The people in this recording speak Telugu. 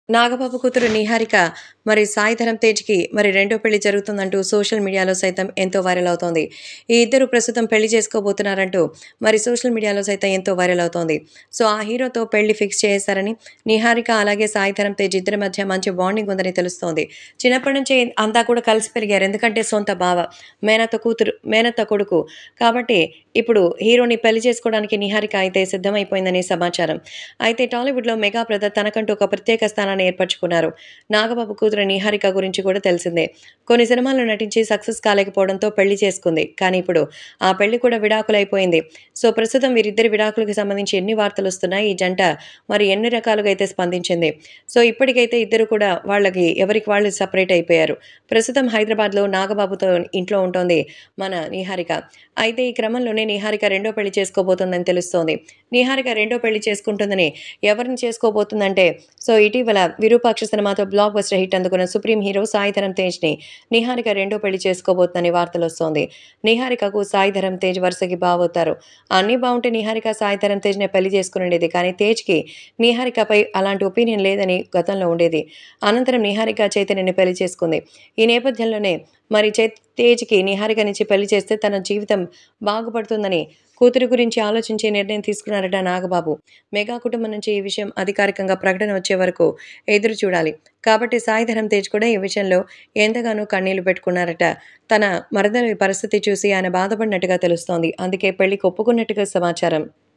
నాగబాబు కూతురు నిహారిక మరి సాయిధరం తేజ్కి మరి రెండో పెళ్లి జరుగుతుందంటూ సోషల్ మీడియాలో సైతం ఎంతో వైరల్ అవుతోంది ఈ ఇద్దరు ప్రస్తుతం పెళ్లి చేసుకోబోతున్నారంటూ మరి సోషల్ మీడియాలో సైతం ఎంతో వైరల్ అవుతోంది సో ఆ హీరోతో పెళ్లి ఫిక్స్ చేశారని నిహారిక అలాగే సాయిధరం తేజ్ ఇద్దరి మధ్య మంచి బాండింగ్ ఉందని తెలుస్తోంది చిన్నప్పటి నుంచి అంతా కూడా కలిసి పెరిగారు ఎందుకంటే సొంత బావ మేనత్త కూతురు మేనత్త కొడుకు కాబట్టి ఇప్పుడు హీరోని పెళ్లి చేసుకోవడానికి నిహారిక అయితే సిద్ధమైపోయిందని సమాచారం అయితే టాలీవుడ్లో మెగా బ్రదర్ తనకంటూ ఒక ప్రత్యేక స్థానాన్ని ఏర్పరచుకున్నారు నాగబాబు కూతురు నిహారిక గురించి కూడా తెలిసిందే కొన్ని సినిమాల్లో నటించి సక్సెస్ కాలేకపోవడంతో పెళ్లి చేసుకుంది కానీ ఇప్పుడు ఆ పెళ్లి కూడా విడాకులైపోయింది సో ప్రస్తుతం వీరిద్దరి విడాకులకు సంబంధించి ఎన్ని వార్తలు వస్తున్నాయి ఈ జంట మరి ఎన్ని రకాలుగా అయితే స్పందించింది సో ఇప్పటికైతే ఇద్దరు కూడా వాళ్ళకి ఎవరికి వాళ్ళు సపరేట్ అయిపోయారు ప్రస్తుతం హైదరాబాద్లో నాగబాబుతో ఇంట్లో ఉంటుంది మన నిహారిక అయితే ఈ క్రమంలోనే నిహారిక రెండో పెళ్లి చేసుకోబోతుందని తెలుస్తోంది నిహారిక రెండో పెళ్లి చేసుకుంటుందని ఎవరిని చేసుకోబోతుందంటే సో ఇటీవల విరూపాక్ష సినిమాతో బ్లాక్ బస్టర్ హిట్ అందుకున్న సుప్రీం హీరో సాయిధరం తేజ్ని నిహారిక రెండో పెళ్లి చేసుకోబోతుందని వార్తలు వస్తోంది నిహారికకు సాయిధరం తేజ్ వరుసకి బావవుతారు అన్నీ బాగుంటే నిహారిక సాయిధరం తేజ్ని పెళ్లి చేసుకునేది కానీ తేజ్కి నిహారికపై అలాంటి ఒపీనియన్ లేదని గతంలో ఉండేది అనంతరం నిహారిక చైతన్యని పెళ్లి చేసుకుంది ఈ నేపథ్యంలోనే మరి చే తేజ్కి నిహారికనిచ్చి పెళ్లి చేస్తే తన జీవితం బాగుపడుతుందని కూతురు గురించి ఆలోచించే నిర్ణయం తీసుకున్నారట నాగబాబు మెగా కుటుంబం నుంచి ఈ విషయం అధికారికంగా ప్రకటన వచ్చే వరకు ఎదురు చూడాలి కాబట్టి సాయిధరం తేజ్ కూడా ఈ విషయంలో ఎంతగానో కన్నీళ్లు పెట్టుకున్నారట తన మరదలి పరిస్థితి చూసి ఆయన బాధపడినట్టుగా తెలుస్తోంది అందుకే పెళ్లికి ఒప్పుకున్నట్టుగా సమాచారం